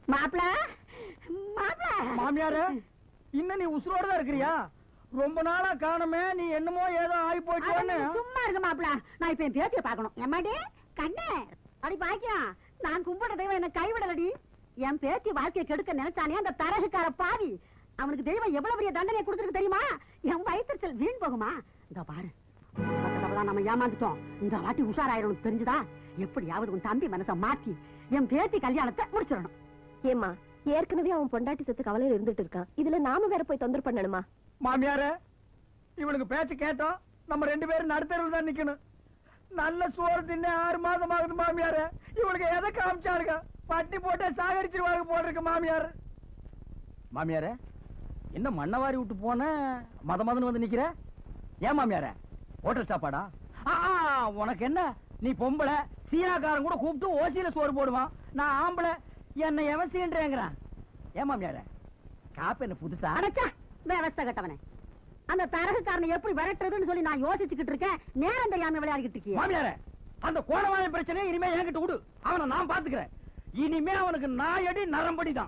மாப்பிள மாப்பிள மாமியாரே இன்னும் நீ உசுரோட தான் இருக்கிறியா ரொம்ப நாளா காணுமே நீ என்னமோ ஏதோ ஆகி போயிட்டோன்னு அட, சும்மா இருக்க மாப்பிள நான் இப்ப என் பேத்திய பாக்கணும் எம்மாடி கண்ணே அடி பாக்கியம் நான் கும்பிட தெய்வம் என்ன கைவிடலடி என் பேத்தி வாழ்க்கையை கெடுக்க நினைச்சானே அந்த தரகுக்கார பாவி அவனுக்கு தெய்வம் எவ்வளவு பெரிய தண்டனை கொடுத்துருக்கு தெரியுமா என் வயிற்றுச்சல் வீண் போகுமா இந்த பாரு மத்தவங்களா நம்ம ஏமாந்துட்டோம் இந்த வாட்டி உஷாராயிரும் தெரிஞ்சுதா எப்படியாவது உன் தம்பி மனசை மாத்தி என் பேத்தி கல்யாணத்தை முடிச்சிடணும் ஏமா ஏற்கனவே அவன் பொண்டாட்டி செத்து கவலையில இருந்துட்டு இருக்கான் இதுல நாம வேற போய் தொந்தரவு பண்ணணுமா மாமியாரே இவனுக்கு பேச்சு கேட்டோம் நம்ம ரெண்டு பேரும் நடுத்தருவில் தான் நிக்கணும் நல்ல சோறு தின்னு ஆறு மாதம் ஆகுது மாமியாரே இவனுக்கு எதை காமிச்சாருங்க பட்டி போட்டு சாகரிச்சிருவாங்க போட்டிருக்கு மாமியார் மாமியாரே என்ன மண்ணவாரி விட்டு போன மத மதன்னு வந்து நிக்கிற ஏன் மாமியாரே ஹோட்டல் சாப்பாடா ஆ, ஆ, உனக்கு என்ன நீ பொம்பளை சீனாக்காரன் கூட கூப்பிட்டு ஓசியில சோறு போடுவான் நான் ஆம்பளை என்னை எவன் சீன்றேங்கிறான் ஏன் மாமியாரே காப்பு என்ன புதுசா அடைச்சா விவசாய கட்டவனே அந்த தரகுக்காரனை எப்படி விரட்டுறதுன்னு சொல்லி நான் யோசிச்சுக்கிட்டு இருக்கேன் நேரம் தெரியாம விளையாடிக்கிட்டு இருக்கியே மாமியாரே அந்த கோணவாய பிரச்சனை இனிமே என்கிட்ட விடு அவனை நான் பாத்துக்கிறேன் இனிமே அவனுக்கு நாயடி நரம்படி தான்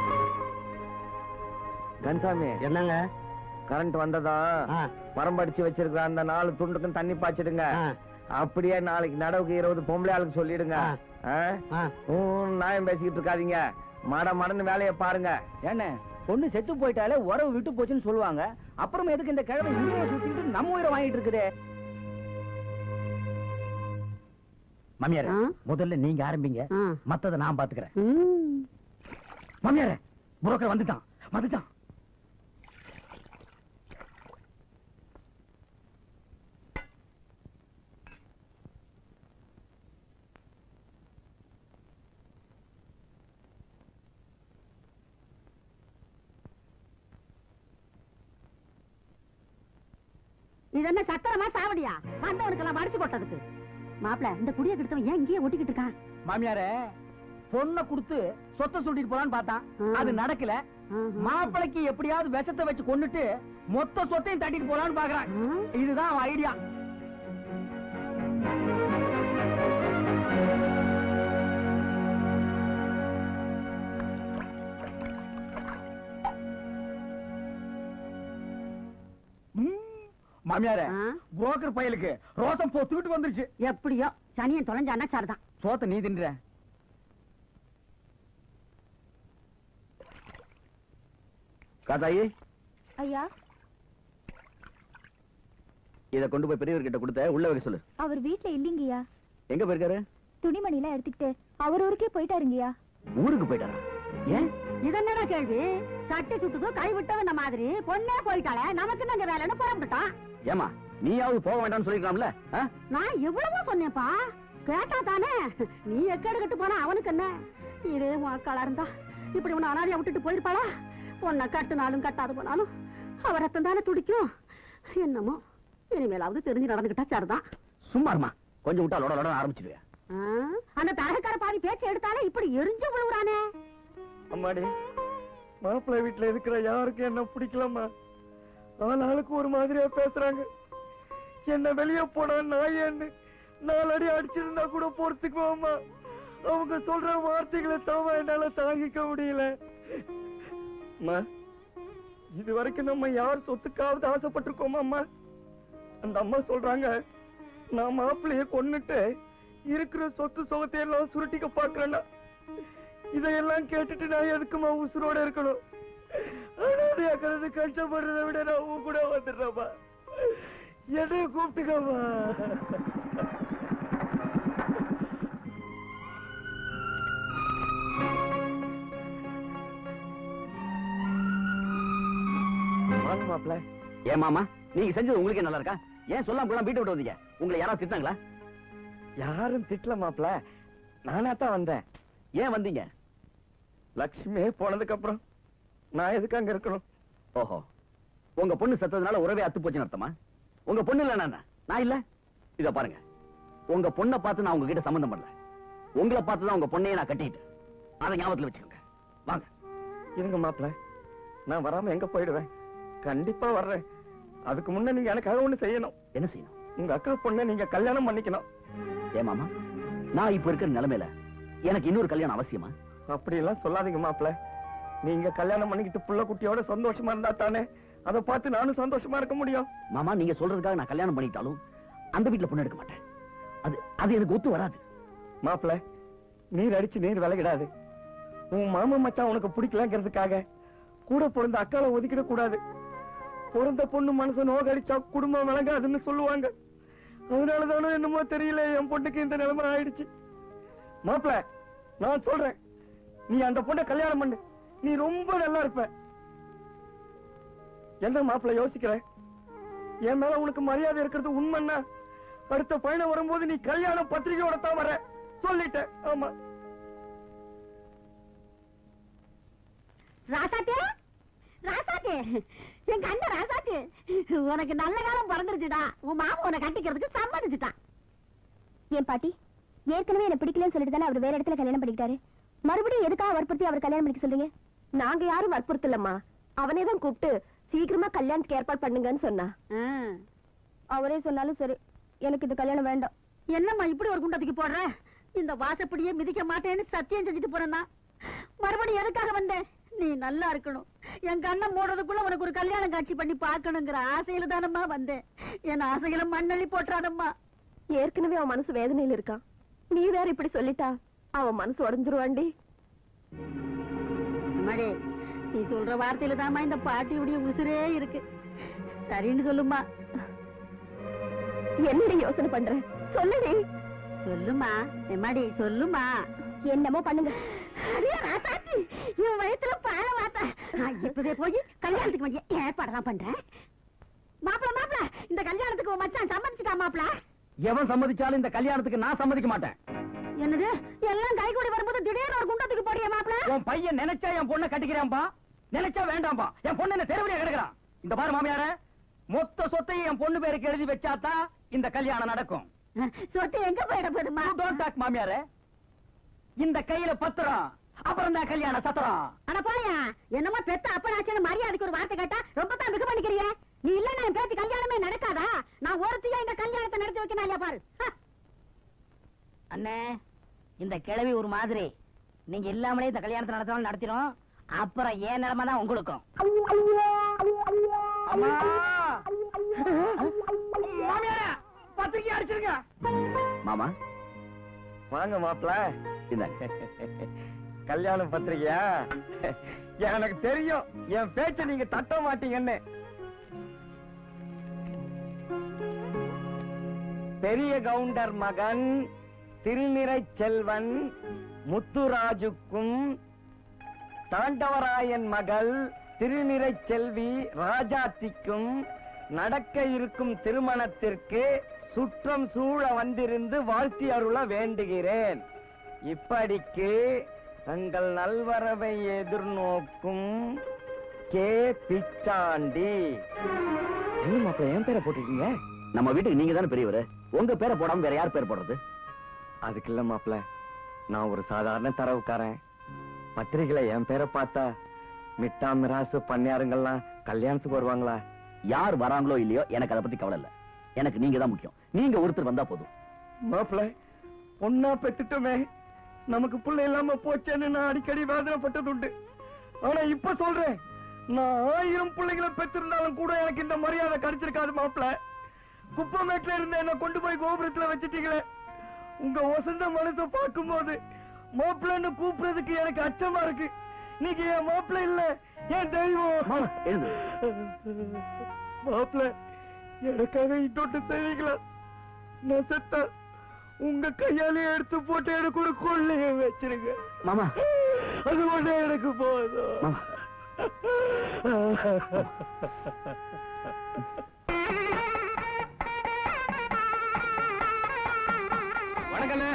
கன்சாமி என்னங்க கரண்ட் வந்ததா ஆ. மரம் படிச்சு வச்சிருக்கிற அந்த நாலு துண்டுக்கும் தண்ணி பாய்ச்சிடுங்க ஆ. அப்படியே நாளைக்கு நடவுக்கு இருபது பொம்பளை ஆளுக்கு சொல்லிடுங்க ஆ. ஆ? ஆ. ஊம், நியாயம் பேசிக்கிட்டு இருக்காதீங்க மட மடன்னு வேலையை பாருங்க என்ன பொண்ணு செத்து போயிட்டாலே உறவு விட்டு போச்சுன்னு சொல்லுவாங்க அப்புறம் எதுக்கு இந்த கிழமை இங்கேயே சுத்திட்டு நம்ம உயிரை வாங்கிட்டு இருக்குதே மாமியாரே ஆ? முதல்ல நீங்க ஆரம்பிங்க ஆ. மத்தத நான் பாத்துக்கிறேன் ம். மாமியாரே புரோக்கர் வந்துட்டான் வந்துட்டான் இது என்ன சத்திரமா சாவடியா வந்தவனுக்கெல்லாம் மடிச்சு போட்டதுக்கு மாப்பிள இந்த குடிய கெடுத்தவன் ஏன் இங்கேயே ஒட்டிக்கிட்டு இருக்கான் மாமியாரே பொண்ணை கொடுத்து சொத்தை சொல்லிட்டு போலான்னு பார்த்தான் ஆ. அது நடக்கல ஆஹா. மாப்பிளைக்கு எப்படியாவது விஷத்தை வச்சு கொன்னுட்டு மொத்த சொத்தையும் தட்டிட்டு போலான்னு பாக்குறான் ஆ? இதுதான் அவன் ஐடியா மாமியாரே ஆ? புரோக்கர் பயலுக்கு ரோசம் பொத்துக்கிட்டு வந்துருச்சு எப்படியோ சனியன் தொலைஞ்சான்னா சரிதான் சோத்த நீ தின்ற காத்தாயி ஐயா இத கொண்டு போய் பெரியவர்கிட்ட கொடுத்த உள்ள வைக்க சொல்லு அவர் வீட்ல இல்லீங்கய்யா எங்க போயிருக்காரு துணிமணி எல்லாம் எடுத்துக்கிட்டு அவர் ஊருக்கே போயிட்டாருங்கய்யா ஊருக்கு போயிட்டாரா ஏன் இது என்னடா கேள்வி சட்டி சுட்டுதோ கை விட்டவன மாதிரி பொண்ணே போயிட்டாளே நமக்கு என்ன வேலைன்னு புறப்பட்டுட்டான் ஏமா நீயாவது போக வேண்டாம்னு சொல்லிருக்கலாம்ல ஆ? நான் எவ்வளவோ சொன்னேன்ப்பா கேட்டா தானே நீ எக்கேடு கட்டு போனா அவனுக்கு என்ன இதே வாக்காளா இருந்தா இப்படி உன்னை அனாதையா விட்டுட்டு போயிருப்பாளா பொண்ணை கட்டுனாலும் கட்டாது போனாலும் அவ ரத்தம் தானே துடிக்கும் என்னமோ இனிமேலாவது தெரிஞ்சு நடந்துகிட்டா சரிதான் சும்மா இருமா கொஞ்சம் விட்டா லொட லொட ஆரம்பிச்சிடுவேன் ஆ, அந்த தரகக்கார பாதி பேச்சு எடுத்தாலே இப்படி எரிஞ்சு விழுவுறானே அம்மாடி மாப்பிள்ளை வீட்டுல இருக்கிற யாருக்கும் என்ன பிடிக்கலம்மா ஆளாளுக்கு ஒரு மாதிரியா பேசுறாங்க என்ன வெளிய போனா நாயன்னு நாலு அடி அடிச்சிருந்தா கூட பொறுத்துக்குவோம்மா அவங்க சொல்ற வார்த்தைகளை தவ என்னால தாங்கிக்க முடியல அம்மா இது வரைக்கும் நம்ம யார் சொத்துக்காவது ஆசைப்பட்டிருக்கோமா அம்மா அந்த அம்மா சொல்றாங்க நான் மாப்பிள்ளைய கொன்னுட்டு இருக்கிற சொத்து சுகத்தை எல்லாம் சுருட்டிக்க பாக்குறேன்னா இதையெல்லாம் கேட்டுட்டு நான் எதுக்குமா உசுரோட இருக்கணும் அனாதையாக்கிறது கஷ்டப்படுறதை விட நான் உன் கூட வந்துடுறேம்மா என்னைய கூப்பிட்டுக்கம்மா வாங்க மாப்பிள்ள ஏன் மாமா நீங்க செஞ்சது உங்களுக்கே நல்லா இருக்கா ஏன் சொல்லாம கூட வீட்டை விட்டு வந்தீங்க உங்களை யாராவது திட்டாங்களா யாரும் திட்டல மாப்பிள்ள நானா தான் வந்தேன் ஏன் வந்தீங்க லக்ஷ்மி போனதுக்கு அப்புறம் நான் எதுக்கு அங்க இருக்கணும் ஓஹோ உங்க பொண்ணு செத்ததுனால உறவே அத்து போச்சுன்னு அர்த்தமா உங்க பொண்ணு இல்ல நான் நான் இல்ல இத பாருங்க உங்க பொண்ணை பார்த்து நான் உங்ககிட்ட சம்பந்தம் பண்ணல உங்களை பார்த்து தான் உங்க பொண்ணையே நான் கட்டிட்டேன் அதை ஞாபகத்துல வச்சுக்கோங்க வாங்க இருங்க மாப்பிள்ள நான் வராம எங்க போயிடுவேன் கண்டிப்பா வர்றேன் அதுக்கு முன்ன நீங்க எனக்காக ஒண்ணு செய்யணும் என்ன செய்யணும் உங்க அக்கா பொண்ணை நீங்க கல்யாணம் பண்ணிக்கணும் ஏன் மாமா நான் இப்ப இருக்கிற நிலைமையில எனக்கு இன்னொரு கல்யாணம் அவசியமா அப்படி எல்லாம் சொல்லாதீங்க மாப்பிள நீங்க கல்யாணம் பண்ணிக்கிட்டு புள்ள குட்டியோட சந்தோஷமா இருந்தா தானே அதை பார்த்து நானும் சந்தோஷமா இருக்க முடியும் மாமா நீங்க சொல்றதுக்காக நான் கல்யாணம் பண்ணிட்டாலும் அந்த வீட்டுல பொண்ணு எடுக்க மாட்டேன் அது அது எனக்கு ஒத்து வராது மாப்பிள நீர் அடிச்சு நீர் விலகிடாது உன் மாமன் மச்சான் உனக்கு பிடிக்கலங்கிறதுக்காக கூட பிறந்த அக்காவை ஒதுக்கிட கூடாது பிறந்த பொண்ணு மனசு நோகடிச்சா குடும்பம் விளங்காதுன்னு சொல்லுவாங்க அதனாலதானோ என்னமோ தெரியல என் பொண்ணுக்கு இந்த நிலைமை ஆயிடுச்சு மாப்பிள நான் சொல்றேன் நீ அந்த பொண்ணை கல்யாணம் பண்ணு நீ ரொம்ப நல்லா இருப்ப என்ன மாப்பிள யோசிக்கிற என் மேல உனக்கு மரியாதை இருக்கிறது உண்மைன்னா அடுத்த பயணம் வரும்போது நீ கல்யாண பத்திரிகையோட தான் வர சொல்லிட்டேன் ஆமா ராசாத்தே ராசாத்தே எங்க அண்ணன் ராசாத்தே உனக்கு நல்ல காலம் பிறந்துருச்சுடா உன் மாமா உன்னை கட்டிக்கிறதுக்கு சம்மதிச்சுட்டான் ஏன் பாட்டி ஏற்கனவே என்ன பிடிக்கலன்னு சொல்லிட்டு தானே அவர் வேற இடத்துல கல்யாணம் பண்ணிக்கிட்டாரு மறுபடியும் எதுக்காக வற்புறுத்தி அவர் கல்யாணம் பண்ணிக்க சொல்றீங்க நாங்க யாரும் வற்புறுத்தலம்மா அவனே தான் கூப்பிட்டு சீக்கிரமா கல்யாணத்துக்கு ஏற்பாடு பண்ணுங்கன்னு சொன்னா ஆ. அவரே சொன்னாலும் சரி எனக்கு இந்த கல்யாணம் வேண்டாம் என்னம்மா இப்படி ஒரு குண்டத்துக்கு போடுற இந்த வாசப்படியே மிதிக்க மாட்டேன்னு சத்தியம் செஞ்சுட்டு போறேன்னா மறுபடியும் எதுக்காக வந்தேன் நீ நல்லா இருக்கணும் என் கண்ணை மூடுறதுக்குள்ள உனக்கு ஒரு கல்யாணம் காட்சி பண்ணி பார்க்கணுங்கிற ஆசையில தானம்மா வந்தேன் என் ஆசைகளை மண்ணள்ளி போட்டுறாதம்மா ஏற்கனவே அவன் மனசு வேதனையில இருக்கான் நீ வேற இப்படி சொல்லிட்டா அவன் மனசு உடஞ்சிருவாண்டி அம்மாடி நீ சொல்ற வார்த்தையில தாம்மா இந்த பாட்டியுடைய உசுரே இருக்கு சரின்னு சொல்லுமா என்னடி யோசனை பண்ற சொல்லுடி சொல்லுமா எம்மாடி சொல்லுமா என்னமோ பண்ணுங்க அடே ராசாத்தி இவன் வயசுல பாழ வாத்தா நான் இப்பவே போய் கல்யாணத்துக்கு வேண்டிய ஏற்பாடெல்லாம் பண்றேன் மாப்பிள மாப்பிள இந்த கல்யாணத்துக்கு உன் மச்சான் சம்மதிச்சுட்டா மாப்பிள எவன் சம்மதிச்சாலும் இந்த கல்யாணத்துக்கு நான் சம்மதிக்க மாட்டேன் என்னது எல்லாம் கை கூடி வரும்போது திடீர்னு ஒரு குண்டத்துக்கு போறிய மாப்பிள உன் பையன் நினைச்சா என் பொண்ணை கட்டிக்கிறான்பா நினைச்சா வேண்டாம்பா என் பொண்ணு என்ன தெருவிலே கிடக்குறான் இந்த பாரு மாமியார மொத்த சொத்தையும் என் பொண்ணு பேருக்கு எழுதி வச்சாதான் இந்த கல்யாணம் நடக்கும் சொத்து எங்க போயிட போதுமா You don't talk, மாமியார இந்த கையில பத்திரம் அப்புறம் தான் கல்யாண சத்திரம் அட போயா என்னமோ பெத்த அப்பனாச்சுன்னு மரியாதைக்கு ஒரு வார்த்தை கேட்டா ரொம்ப தான் மிக பண்ணிக்கிறிய நீ இல்ல நான் பேச்சு கல்யாணமே நடக்காதா நான் ஒருத்தியா இந்த கல்யாணத்தை நடத்தி வைக்கணும் இல்லையா பாரு ஹ. அண்ணே இந்த கிழவி ஒரு மாதிரி நீங்க இல்லாமலே இந்த கல்யாணத்தை நடத்தணும் நடத்திடும் அப்புறம் ஏன் நிலைமை தான் உங்களுக்கும் அம்மா மாமியார பத்திரிக்கை அடிச்சிருங்க மாமா வாங்க மாப்பிள இந்தாங்க கல்யாண பத்திரிகையா எனக்கு தெரியும் என் பேச்ச நீங்க தட்ட மாட்டீங்கன்னு பெரிய கவுண்டர் மகன் திருநிறை செல்வன் முத்துராஜுக்கும் தாண்டவராயன் மகள் திருநிறை செல்வி ராஜாத்திக்கும் நடக்க இருக்கும் திருமணத்திற்கு சுற்றம் சூழ வந்திருந்து வாழ்த்தி அருள வேண்டுகிறேன் இப்படிக்கு தங்கள் நல்வரவை எதிர்நோக்கும் கே பிச்சாண்டி என்ன மாப்பிள்ள என் பேரை போட்டிருக்கீங்க நம்ம வீட்டுக்கு நீங்க தானே பெரியவர் உங்க பேரை போடாம வேற யார் பேர் போடுறது அதுக்கு இல்ல மாப்பிள்ள நான் ஒரு சாதாரண தரவுக்காரன் பத்திரிகையில என் பேரை பார்த்தா மிட்டா மிராசு பண்ணையாருங்கெல்லாம் கல்யாணத்துக்கு வருவாங்களா யார் வராங்களோ இல்லையோ எனக்கு அதை பத்தி கவலை இல்ல எனக்கு நீங்க தான் முக்கியம் நீங்க ஒருத்தர் வந்தா போதும் மாப்பிள்ள பொண்ணா பெத்துட்டோமே நமக்கு புள்ள இல்லாம போச்சேன்னு நான் அடிக்கடி வேதனைப்பட்டது உண்டு ஆனா இப்ப சொல்றேன் நான் ஆயிரம் பிள்ளைகளை பெற்றிருந்தாலும் கூட எனக்கு இந்த மரியாதை கிடைச்சிருக்காது மாப்பிள்ள குப்பமேட்ல இருந்த என்ன கொண்டு போய் கோபுரத்துல வச்சிட்டீங்களே உங்க வசந்த மனசை பார்க்கும்போது மாப்பிள்ளைன்னு கூப்பிடுறதுக்கு எனக்கு அச்சமா இருக்கு நீங்க என் மாப்பிள்ளை இல்ல என் தெய்வம் மாமா, எழுந்து. மாப்பிள்ள எனக்காக இன்னொட்டு செய்வீங்களா நான் செத்தா உங்க கையாலே எடுத்து போட்டு எனக்கு ஒரு கொள்ளைய வச்சிருங்க மாமா அது ஒண்ணு எனக்கு போதும் மாமா வணக்கண்ணே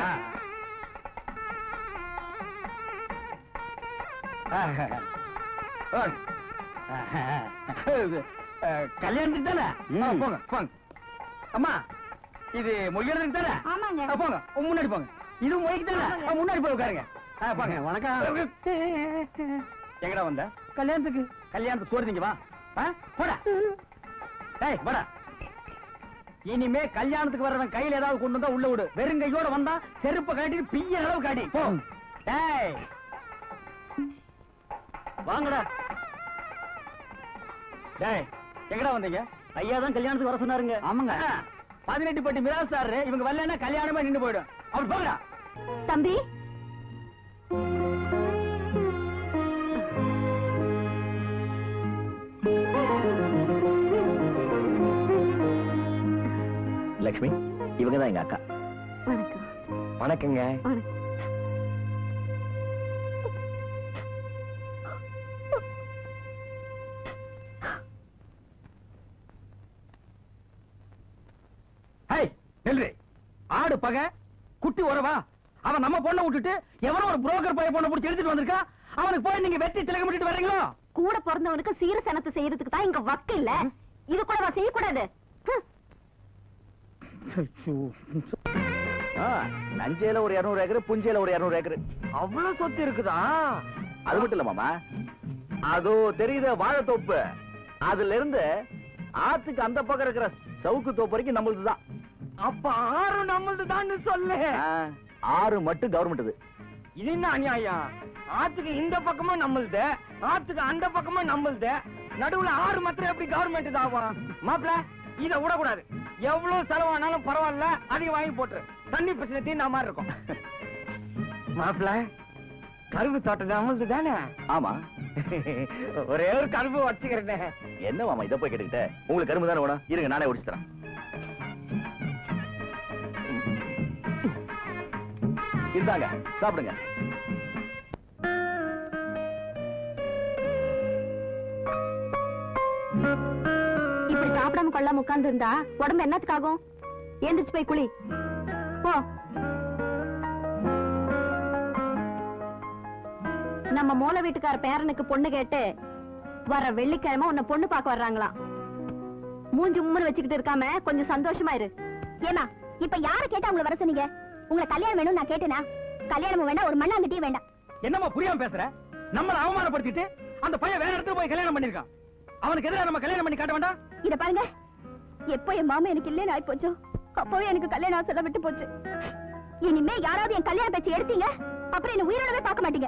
கல்யாணத்துக்கு தானே ம். ஆ, போங்க போங்க அம்மா இது மொய்யறதுக்கு தானே ஆமாங்க. ஆ, போங்க உங்க முன்னாடி போங்க இது மொய்க்கு தானே ஆமாங்க. ஆ, முன்னாடி போய் உட்காருங்க ஆ, போங்க வணக்கம். எங்கடா வந்த கல்யாணத்துக்கு கல்யாணத்துக்கு போறீங்க வா ஆ, போடா ஏய் வாடா இனிமே கல்யாணத்துக்கு வர்றவன் கையில ஏதாவது கொண்டு வந்தா உள்ள விடு வெறும் கையோட வந்தா செருப்ப காட்டிட்டு பிய்ய அளவு காட்டி போ டேய் வாங்கடா டேய் எங்கடா வந்தீங்க ஐயா தான் கல்யாணத்துக்கு வர சொன்னாருங்க ஆமாங்க பதினெட்டு பட்டி மிராஸ் சார் இவங்க வரலன்னா கல்யாணமே நின்று போயிடும் அப்படி போங்கடா தம்பி லக்ஷ்மி இவங்க தான் எங்க அக்கா வணக்கம் வணக்கங்க வணக்கம் ஹேய் நெல்று ஆடு பகை குட்டி உறவா அவன் நம்ம பொண்ணை விட்டுட்டு எவனோ ஒரு புரோக்கர் பைய பொண்ணை பிடிச்சி எடுத்துட்டு வந்திருக்கா அவனுக்கு போய் நீங்க வெட்டி திலகம் விட்டுட்டு வர்றீங்களோ கூட பிறந்தவனுக்கு சீர சனத்தை செய்யறதுக்கு தான் இங்க வக்கு இல்ல இது கூட செய்யக்கூடாது ஹம். ஆ, நஞ்சையில ஒரு இருநூறு ஏக்கர் புஞ்சையில ஒரு இருநூறு ஏக்கர் அவ்வளவு சொத்து இருக்குதா அது மட்டும் இல்ல மாமா அதோ தெரியுத வாழைத்தோப்பு அதுல இருந்து ஆத்துக்கு அந்த பக்கம் இருக்கிற சவுக்கு தோப்பு வரைக்கும் நம்மளுது தான் அப்ப ஆறு நம்மளது தான் சொல்லு ஆறு மட்டும் கவர்மெண்ட் இது என்ன அநியாயம் ஆத்துக்கு இந்த பக்கமும் நம்மளுது ஆத்துக்கு அந்த பக்கமும் நம்மளுது நடுவுல ஆறு மாத்திரம் எப்படி கவர்மெண்ட் ஆகும் மாப்பிள இத விடக்கூடாது எவ்வளவு செலவானாலும் பரவாயில்ல அதிகம் வாங்கி போட்டுரு தண்ணி பிரச்சனை தீர்ந்த மாதிரி இருக்கும் மாப்பிள கரும்பு தோட்டம் நம்மளுது தானே ஆமா ஒரே ஒரு கரும்பு வச்சுக்கிறேன் என்ன மாமா இத போய் கேட்டுக்கிட்ட உங்களுக்கு கரும்பு தானே வேணும் இருங்க நானே உடிச்சு தரேன் இருந்தாங்க சாப்பிடுங்க இப்படி சாப்பிடாம கொள்ளாம உட்கார்ந்து இருந்தா உடம்பு என்னத்துக்காகும் எந்திரிச்சு போய் குளி போ நம்ம மூல வீட்டுக்கார பேரனுக்கு பொண்ணு கேட்டு வர வெள்ளிக்கிழமை உன்னை பொண்ணு பார்க்க வர்றாங்களாம் மூஞ்சி உம்முன்னு வச்சுக்கிட்டு இருக்காம கொஞ்சம் சந்தோஷமா இரு ஏமா இப்ப யார கேட்டா உங்களை வர சொன்னீங்க உங்களை கல்யாணம் வேணும் நான் கேட்டேனா கல்யாணம் வேண்டாம் ஒரு மண்ணாங்கட்டியும் வேண்டாம் என்னம்மா புரியாம பேசுற நம்மள அவமானப்படுத்திட்டு அந்த பையன் வேற இடத்துல போய் கல்யாணம் பண்ணிருக்கான் அவனுக்கு எதிராக நம்ம கல்யாணம் பண்ணி காட்ட வேண்டாம் இத பாருங்க எப்போ என் மாமா எனக்கு இல்லைன்னு ஆயி போச்சோ அப்பவே எனக்கு கல்யாணம் ஆசை விட்டு போச்சு இனிமே யாராவது என் கல்யாண பேச்சு எடுத்தீங்க அப்புறம் என்ன உயிரோடவே பார்க்க மாட்டீங்க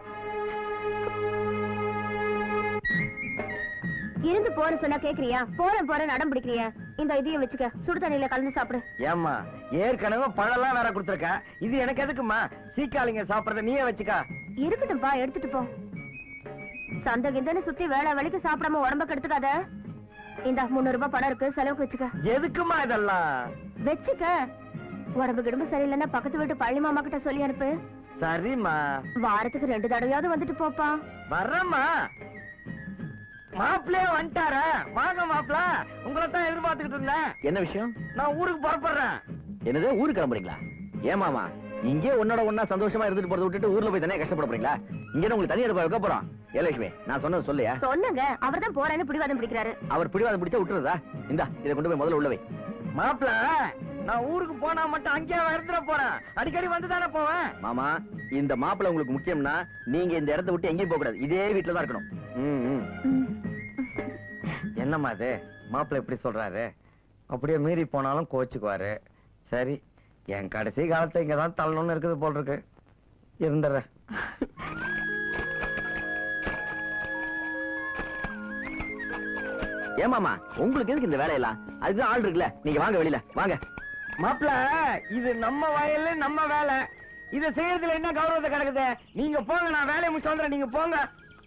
இருந்து போற சொன்னா கேக்குறியா போறேன் போறேன் அடம் பிடிக்கிறியா இந்த இதையும் வச்சுக்க சுடு தண்ணியில கலந்து சாப்பிடு ஏம்மா ஏற்கனவே பழம்லாம் வேற கொடுத்துருக்க இது எனக்கு எதுக்குமா சீக்காளிங்க சாப்பிடறத நீயே வச்சுக்கா இருக்கட்டும்பா எடுத்துட்டு போ சந்தை கிந்தன்னு சுத்தி வேலை வலிக்கு சாப்பிடாம உடம்ப கெடுத்துக்காத இந்த முன்னூறு ரூபாய் பணம் இருக்கு செலவுக்கு வச்சுக்க எதுக்குமா இதெல்லாம் வச்சுக்க உடம்பு கிடம்பு சரியில்லைன்னா பக்கத்து வீட்டு பழனி மாமா கிட்ட சொல்லி அனுப்பு சரிம்மா வாரத்துக்கு ரெண்டு தடவையாவது வந்துட்டு போப்பா வர்றம்மா மாப்பிள்ளையே வந்துட்டார வாங்க மாப்பிள உங்களை தான் எதிர்பார்த்துக்கிட்டு இருந்தேன் என்ன விஷயம் நான் ஊருக்கு புறப்படுறேன் என்னது ஊருக்கு கிளம்புறீங்களா ஏமாமா இங்கே உன்னோட ஒன்னா சந்தோஷமா இருந்துட்டு போறத விட்டுட்டு ஊர்ல போய் தனியா கஷ்டப்பட போறீங்களா இங்க உங்களுக்கு தனியா இருப்ப வைக்க போறோம் ஏ லட்சுமி நான் சொன்னது சொல்லியா சொன்னங்க அவர்தான் போறேன்னு பிடிவாதம் பிடிக்கிறாரு அவர் பிடிவாதம் பிடிச்சா விட்டுறதா இந்தா இதை கொண்டு போய் முதல்ல உள்ள வை மாப்பிள நான் ஊருக்கு போனா மட்டும் அங்கேயே இருந்துட போறேன் அடிக்கடி வந்து தானே போவேன் மாமா இந்த மாப்பிள்ளை உங்களுக்கு முக்கியம்னா நீங்க இந்த இடத்த விட்டு எங்கேயும் போக கூடாது இதே வீட்டுல தான் இருக்கணும் ம், ம். என்னம்மா இது மாப்பிள்ளை இப்படி சொல்றாரு அப்படியே மீறி போனாலும் கோச்சுக்குவாரு சரி என் கடைசி காலத்தை இங்க தான் தள்ளணும்னு இருக்குது போல் இருக்கு இருந்துடுறேன் ஏமாமா உங்களுக்கு எதுக்கு இந்த வேலையெல்லாம் அதுதான் ஆள் இருக்குல்ல நீங்க வாங்க வெளியில வாங்க மாப்பிள இது நம்ம வயல்ல நம்ம வேலை இத செய்யறதுல என்ன கௌரவத்தை கிடக்குது நீங்க போங்க நான் வேலையை முடிச்சு வந்துடுறேன் நீங்க போங்க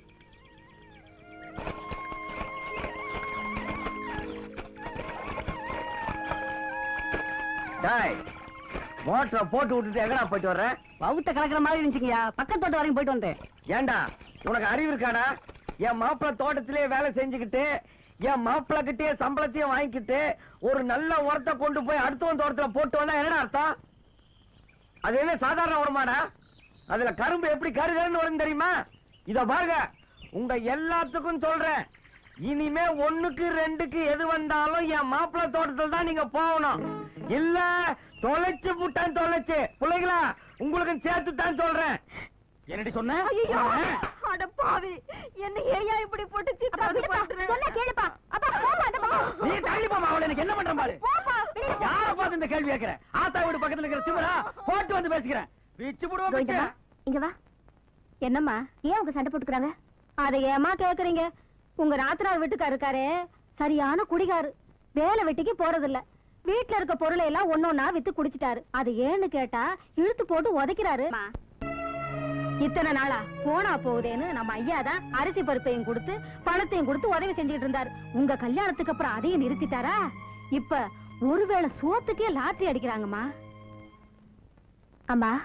டேய் மோட்டரை போட்டு விட்டுட்டு எங்கடா போயிட்டு வர்ற வவுத்த கலக்கிற மாதிரி இருந்துச்சுங்கய்யா பக்கத்து தோட்டம் வரைக்கும் போயிட்டு வந்தேன் ஏண்டா உனக்கு அறிவு இருக்காடா என் மாப்பிள்ளை தோட்டத்திலே வேலை செஞ்சுக்கிட்டு என் மாப்பிள்ளை கிட்டே சம்பளத்தையும் வாங்கிக்கிட்டு ஒரு நல்ல உரத்தை கொண்டு போய் அடுத்தவன் தோட்டத்துல போட்டு வந்தா என்னடா அர்த்தம் அது என்ன சாதாரண உரமாடா அதுல கரும்பு எப்படி கருகருன்னு வரும் தெரியுமா இத பாருங்க உங்க எல்லாத்துக்கும் சொல்றேன் இனிமே ஒண்ணுக்கு ரெண்டுக்கு எது வந்தாலும் என் மாப்பிள்ளை தோட்டத்துல தான் நீங்க போகணும் இல்ல தொலைச்சு புட்டான் தொலைச்சு பிள்ளைங்களா உங்களுக்கும் சேர்த்து தான் சொல்றேன் என்னடி சொன்ன அட பாவி என்ன ஏயா இப்படி போட்டு சித்தாது பண்றேன் சொன்னா கேளுப்பா அப்பா போமா அந்த பக்கம் நீ தள்ளி போமா அவளை எனக்கு என்ன பண்றேன் பாரு போப்பா வெளிய போ. யார பார்த்து இந்த கேள்வி கேட்கிற ஆத்தா வீடு பக்கத்துல இருக்கிற திமிரா போட்டு வந்து பேசிக்கிறேன் பிச்சு கோவிந்தம்மா, போடுவோம் இங்க வா என்னம்மா ஏன் அவங்க சண்டை போட்டுக்கிறாங்க அதை ஏமா கேக்குறீங்க உங்க நாத்தனார் வீட்டுக்கார் இருக்காரே சரியான குடிகாரு வேலை வெட்டிக்கு போறதில்ல வீட்ல இருக்க பொருளை எல்லாம் ஒன்னொன்னா வித்து குடிச்சிட்டாரு அது ஏன்னு கேட்டா இழுத்து போட்டு உதைக்கிறாரு இத்தனை நாளா போனா போகுதேன்னு நம்ம ஐயா தான் அரிசி பருப்பையும் கொடுத்து பணத்தையும் கொடுத்து உதவி செஞ்சுட்டு இருந்தாரு உங்க கல்யாணத்துக்கு அப்புறம் அதையும் நிறுத்திட்டாரா இப்ப ஒருவேளை சோத்துக்கே லாட்டரி அடிக்கிறாங்கம்மா அம்மா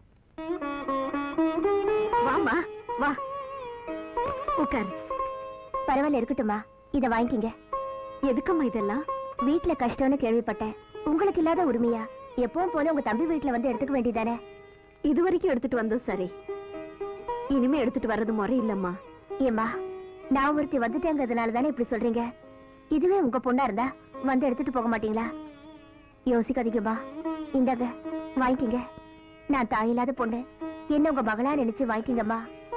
வாம்மா வா உட்காரு பரவாயில்ல இருக்கட்டும்மா இத வாங்கிக்கிங்க எதுக்கம்மா இதெல்லாம் வீட்ல கஷ்டம்னு கேள்விப்பட்டேன் உங்களுக்கு இல்லாத உரிமையா எப்பவும் போல உங்க தம்பி வீட்ல வந்து எடுத்துக்க வேண்டியதானே இது வரைக்கும் எடுத்துட்டு வந்தது சரி இனிமே எடுத்துட்டு வர்றது முறை இல்லம்மா ஏம்மா நான் ஒருத்தி வந்துட்டேங்கிறதுனால தானே இப்படி சொல்றீங்க இதுவே உங்க பொண்ணா இருந்தா வந்து எடுத்துட்டு போக மாட்டீங்களா யோசிக்காதீங்கம்மா இந்தாங்க வாங்கிக்கிங்க நான் தாயில்லாத பொண்ணு என்ன உங்க மகளா நினைச்சு வாங்கிக்கிங்கம்மா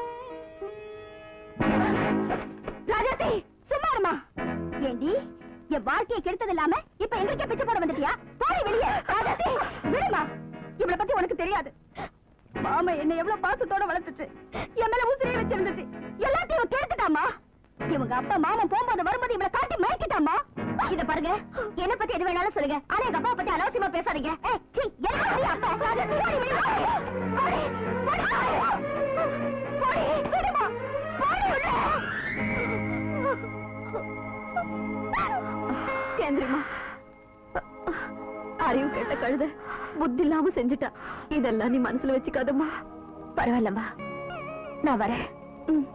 ராஜாத்தி சும்மா இருமா ஏண்டி என் வாழ்க்கையை கெடுத்தது இல்லாம இப்ப எங்களுக்கே பிச்சை போட வந்துட்டியா போடி வெளியே ராஜாத்தி விடுமா இவளை பத்தி உனக்கு தெரியாது மாமா என்ன எவ்வளவு பாசத்தோட வளர்த்துச்சு என் மேல உசிரியை வச்சிருந்துச்சு எல்லாத்தையும் கேட்டுட்டாமா இவங்க அப்பா மாமா போகும்போது வரும்போது இவளை காட்டி மயக்கிட்டாமா இத பாருங்க என்ன பத்தி எது வேணாலும் சொல்லுங்க ஆனா எங்க அப்பா பத்தி அனாவசியமா பேசாதீங்க ஏய், சீ, எனக்கு தெரியும் அப்பா. ராஜா, போடி வெளியே. போடி, போடி. போடி, விடுமா. போடி உள்ள. கேந்திரமா அறிவு கேட்ட கழுத புத்தி இல்லாம செஞ்சுட்டா இதெல்லாம் நீ மனசுல வச்சுக்காதம்மா பரவாயில்லம்மா நான் வரேன் ம்.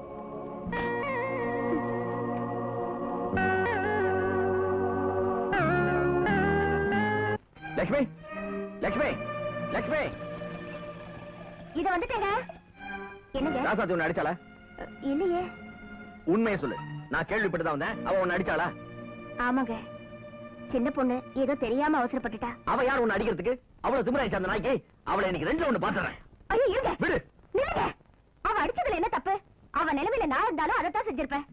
லக்ஷ்மி லக்ஷ்மி லக்ஷ்மி இத வந்துட்டேங்க என்னங்க ராசாத்தி உன்னை அடிச்சாளா இல்லையே உண்மையை சொல்லு நான் கேள்விப்பட்டுதான் வந்தேன் அவ உன்னை அடிச்சாளா ஆமாங்க சின்ன பொண்ணு ஏதோ தெரியாம அவசரப்பட்டுட்டா அவ யார் உன்னை அடிக்கிறதுக்கு அவ்வளவு திமிராயிச்சு அந்த நாய்க்கு அவளை இன்னைக்கு ரெண்டுல ஒண்ணு பாத்துறேன் ஐயோ இருங்க விடு நில்லுங்க அவ அடிச்சதுல என்ன தப்பு அவ நிலைமையில நான் இருந்தாலும் அதைத்தான் செஞ்சிருப்பேன்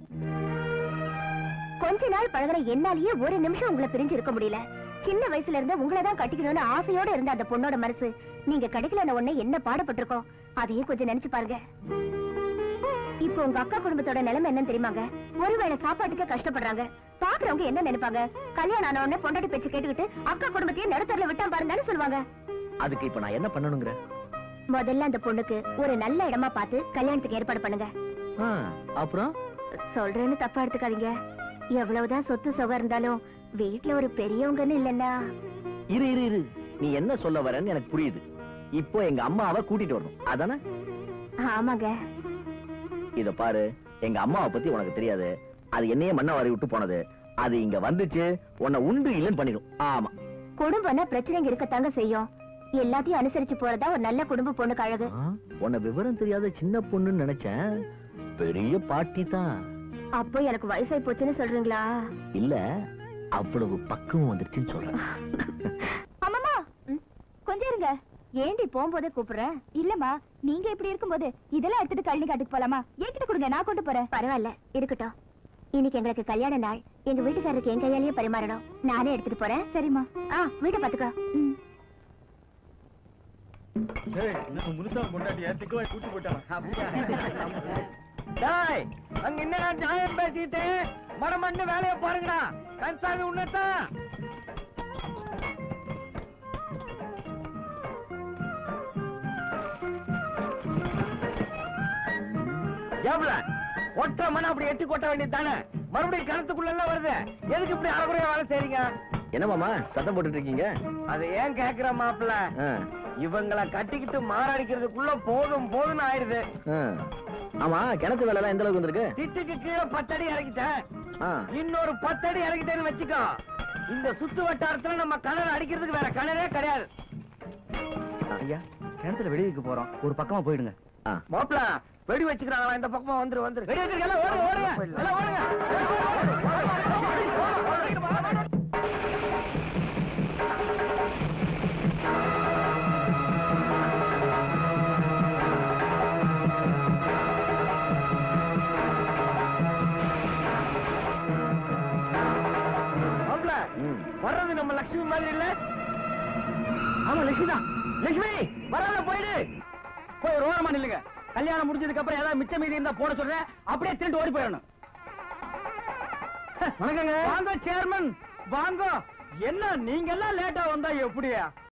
கொஞ்ச நாள் பழகுற என்னாலேயே ஒரு நிமிஷம் உங்களை பிரிஞ்சு இருக்க முடியல சின்ன வயசுல இருந்து உங்களை தான் கட்டிக்கணும்னு ஆசையோட இருந்த அந்த பொண்ணோட மனசு நீங்க கிடைக்கலன்னு உடனே என்ன பாடுபட்டிருக்கோம் அதையும் கொஞ்சம் நினைச்சு பாருங்க இப்போ உங்க அக்கா குடும்பத்தோட நிலைமை என்னன்னு தெரியுமாங்க ஒருவேளை சாப்பாட்டுக்கே கஷ்டப்படுறாங்க பாக்குறவங்க என்ன நினைப்பாங்க கல்யாணம் ஆன உடனே பொண்டாட்டி பேச்சு கேட்டுக்கிட்டு அக்கா குடும்பத்தையே நடுத்தரில் விட்டா பாருங்கன்னு சொல்லுவாங்க அதுக்கு இப்ப நான் என்ன பண்ணணுங்கிற முதல்ல அந்த பொண்ணுக்கு ஒரு நல்ல இடமா பார்த்து கல்யாணத்துக்கு ஏற்பாடு பண்ணுங்க ஆ, அப்புறம் சொல்றேன்னு தப்பா எடுத்துக்காதீங்க எவ்வளவுதான் சொத்து சுகம் இருந்தாலும் வீட்ல ஒரு பெரியவங்கன்னு இல்லன்னா இரு இரு இரு நீ என்ன சொல்ல வரேன்னு எனக்கு புரியுது இப்போ எங்க அம்மாவை கூட்டிட்டு வரணும் அதானே ஆமாங்க இத பாரு எங்க அம்மாவை பத்தி உனக்கு தெரியாது அது என்னையே மண்ண வாரி விட்டு போனது அது இங்க வந்துச்சு உன்னை உண்டு இல்லைன்னு பண்ணிடும் ஆமா குடும்பம்னா பிரச்சனைங்க இருக்கத்தாங்க செய்யும் எல்லாத்தையும் அனுசரிச்சு போறதா ஒரு நல்ல குடும்ப பொண்ணுக்கு அழகு ஆ, உன்னை விவரம் தெரியாத சின்ன பொண்ணுன்னு நினைச்சேன் பெரிய பாட்டி தான் அப்போ எனக்கு வயசாய் போச்சுன்னு சொல்றீங்களா இல்ல அவ்வளவு பக்குவம் வந்துருச்சுன்னு சொல்றேன் அம்மாமா கொஞ்சம் இருங்க ஏண்டி போகும்போதே கூப்பிடுறேன் இல்லம்மா நீங்க இப்படி இருக்கும்போது இதெல்லாம் எடுத்துட்டு கழனி காட்டுக்கு போலாமா என்கிட்ட கொடுங்க நான் கொண்டு போறேன் பரவாயில்ல இருக்கட்டும் இன்னைக்கு எங்களுக்கு கல்யாண நாள் எங்க வீட்டுக்காரருக்கு என் கையாலேயே பரிமாறணும் நானே எடுத்துட்டு போறேன் சரிம்மா ஆ வீட்டை பாத்துக்கோ ம். டேய் அங்க என்ன நியாயம் பேசிட்டு மடமண்ணு வேலைய பாருங்கடா கன்சாமி உன்னதான் ஏப்ல ஒற்றை மணி அப்படி எட்டி கொட்ட வேண்டியது தானே மறுபடியும் கணத்துக்குள்ள எல்லாம் வருது எதுக்கு இப்படி அரைகுறையா வேலை செய்றீங்க என்ன மாமா சத்தம் போட்டுட்டு இருக்கீங்க அதை ஏன் கேக்குற மாப்பிள்ள ஆ, இவங்கள கட்டிக்கிட்டு மாரடிக்கிறதுக்குள்ள போதும் போதும்னு ஆயிருது ஆ. ஆமா கிணத்து வேலை எல்லாம் எந்த அளவுக்கு வந்திருக்கு திட்டுக்கு கீழே பத்தடி இறக்கிட்டேன் ஆ, இன்னொரு பத்தடி இறக்கிட்டேன்னு வச்சுக்கோ இந்த சுத்து வட்டாரத்துல நம்ம கிணறு அடிக்கிறதுக்கு வேற கிணறே கிடையாது ஐயா கிணத்துல வெளியே போறோம் ஒரு பக்கமா போயிடுங்க ஆ. மாப்பிள வெடி வச்சுக்கிறாங்களா இந்த பக்கமா வந்துரு வந்துரு வெடி வச்சிருக்க எல்லாம் ஓடுங்க ஓடுங்க எல்லாம் ஓடுங்க மாப்பிள ம். வர்றது நம்ம லட்சுமி மாதிரி இல்ல ஆமா லட்சுமி தான் லட்சுமி வராத போயிடு போய் ரோரமா நில்லுங்க கல்யாணம் முடிஞ்சதுக்கு அப்புறம் ஏதாவது மிச்சம் மீதி இருந்தா போட சொல்றேன் அப்படியே திருட்டு ஓடி போயிடணும் வணக்கங்க வாங்க சேர்மன் வாங்க என்ன நீங்க எல்லாம் லேட்டா வந்தா எப்படியா